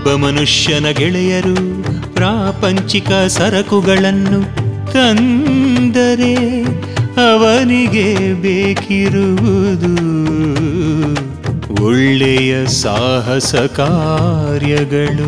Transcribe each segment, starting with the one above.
ಒಬ್ಬ ಮನುಷ್ಯನ ಗೆಳೆಯರು ಪ್ರಾಪಂಚಿಕ ಸರಕುಗಳನ್ನು ತಂದರೆ ಅವನಿಗೆ ಬೇಕಿರುವುದು ಒಳ್ಳೆಯ ಸಾಹಸ ಕಾರ್ಯಗಳು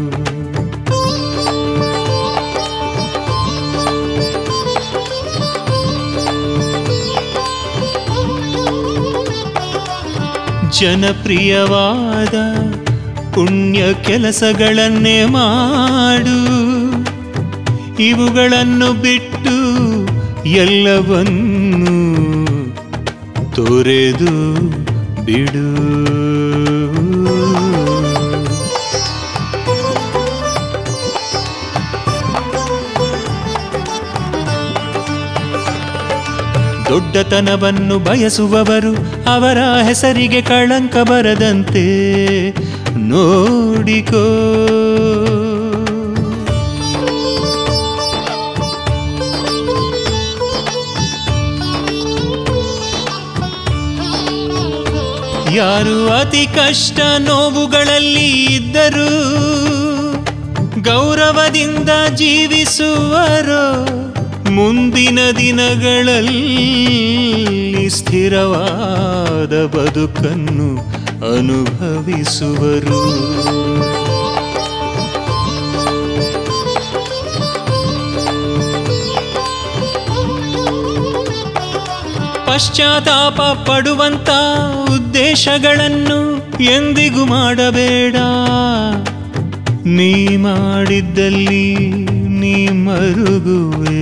ಜನಪ್ರಿಯವಾದ ಪುಣ್ಯ ಕೆಲಸಗಳನ್ನೇ ಮಾಡು ಇವುಗಳನ್ನು ಬಿಟ್ಟು ಎಲ್ಲವನ್ನೂ ತೊರೆದು ಬಿಡು ದೊಡ್ಡತನವನ್ನು ಬಯಸುವವರು ಅವರ ಹೆಸರಿಗೆ ಕಳಂಕ ಬರದಂತೆ ನೋಡಿಕೋ ಯಾರು ಅತಿ ಕಷ್ಟ ನೋವುಗಳಲ್ಲಿ ಇದ್ದರೂ ಗೌರವದಿಂದ ಜೀವಿಸುವರೋ ಮುಂದಿನ ದಿನಗಳಲ್ಲಿ ಸ್ಥಿರವಾದ ಬದುಕನ್ನು ಅನುಭವಿಸುವರು ಪಶ್ಚಾತ್ತಾಪ ಪಡುವಂತ ಉದ್ದೇಶಗಳನ್ನು ಎಂದಿಗೂ ಮಾಡಬೇಡ ನೀ ಮಾಡಿದ್ದಲ್ಲಿ ನೀ ಮರುಗುವೆ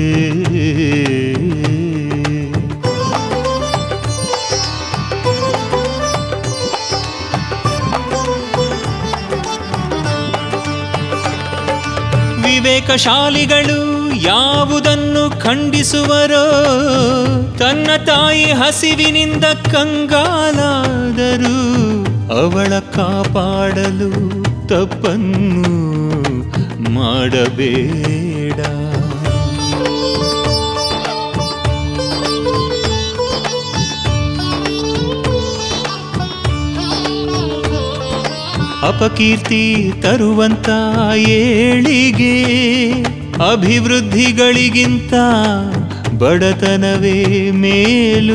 ವಿವೇಕಶಾಲಿಗಳು ಯಾವುದನ್ನು ಖಂಡಿಸುವರೋ ತನ್ನ ತಾಯಿ ಹಸಿವಿನಿಂದ ಕಂಗಾಲಾದರೂ ಅವಳ ಕಾಪಾಡಲು ತಪ್ಪನ್ನು ಮಾಡಬೇಡ ಅಪಕೀರ್ತಿ ತರುವಂತ ಏಳಿಗೆ ಅಭಿವೃದ್ಧಿಗಳಿಗಿಂತ ಬಡತನವೇ ಮೇಲು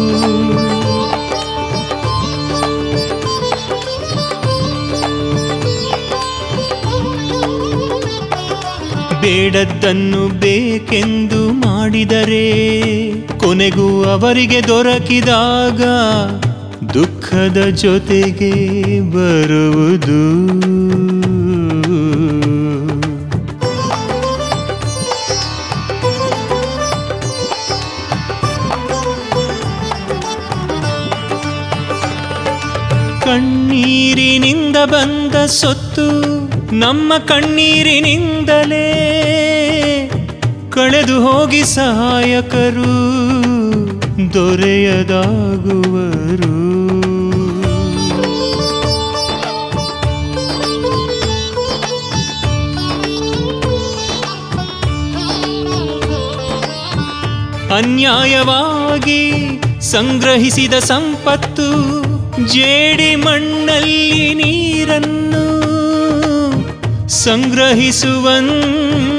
ಬೇಡದ್ದನ್ನು ಬೇಕೆಂದು ಮಾಡಿದರೆ ಕೊನೆಗೂ ಅವರಿಗೆ ದೊರಕಿದಾಗ ದುಃಖದ ಜೊತೆಗೆ ಬರುವುದು ಕಣ್ಣೀರಿನಿಂದ ಬಂದ ಸೊತ್ತು ನಮ್ಮ ಕಣ್ಣೀರಿನಿಂದಲೇ ಕಳೆದು ಹೋಗಿ ಸಹಾಯಕರು ದೊರೆಯದಾಗುವರು ಅನ್ಯಾಯವಾಗಿ ಸಂಗ್ರಹಿಸಿದ ಸಂಪತ್ತು ಜೇಡಿ ಮಣ್ಣಲ್ಲಿ ನೀರನ್ನು ಸಂಗ್ರಹಿಸುವಂತೆ